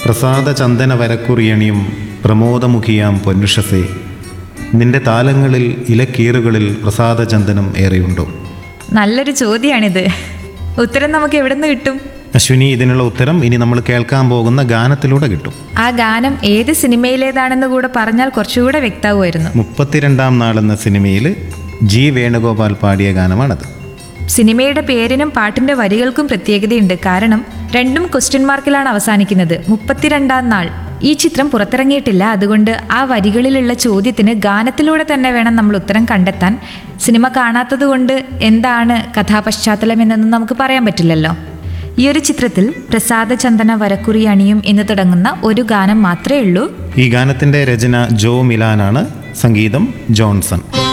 പ്രസാദ ചന്ദന വരക്കുറിയണിയും പ്രമോദമുഖിയാം പൊന്നുഷസേ നിന്റെ താലങ്ങളിൽ ഇലക്കീറുകളിൽ പ്രസാദചന്ദനം ഏറെയുണ്ടോ നല്ലൊരു ചോദ്യമാണിത് ഉത്തരം നമുക്ക് എവിടെ നിന്ന് കിട്ടും അശ്വിനി ഇതിനുള്ള ഉത്തരം ഇനി നമ്മൾ കേൾക്കാൻ പോകുന്ന ഗാനത്തിലൂടെ കിട്ടും ആ ഗാനം ഏത് സിനിമയിലേതാണെന്ന് കൂടെ പറഞ്ഞാൽ കുറച്ചുകൂടെ വ്യക്തമാവുമായിരുന്നു മുപ്പത്തിരണ്ടാം നാളെന്ന സിനിമയിൽ ജി വേണുഗോപാൽ പാടിയ ഗാനമാണത് സിനിമയുടെ പേരിനും പാട്ടിന്റെ വരികൾക്കും പ്രത്യേകതയുണ്ട് കാരണം രണ്ടും ക്വസ്റ്റ്യൻ മാർക്കിലാണ് അവസാനിക്കുന്നത് മുപ്പത്തിരണ്ടാം നാൾ ഈ ചിത്രം പുറത്തിറങ്ങിയിട്ടില്ല അതുകൊണ്ട് ആ വരികളിലുള്ള ചോദ്യത്തിന് ഗാനത്തിലൂടെ തന്നെ വേണം നമ്മൾ ഉത്തരം കണ്ടെത്താൻ സിനിമ കാണാത്തത് കൊണ്ട് എന്താണ് കഥാപശ്ചാത്തലം എന്നൊന്നും നമുക്ക് പറയാൻ പറ്റില്ലല്ലോ ഈ ഒരു ചിത്രത്തിൽ പ്രസാദ ചന്ദന വരക്കുറി അണിയും എന്ന് തുടങ്ങുന്ന ഒരു ഗാനം മാത്രമേ ഉള്ളൂ ഈ ഗാനത്തിൻ്റെ രചന ജോ മിലാനാണ് സംഗീതം ജോൺസൺ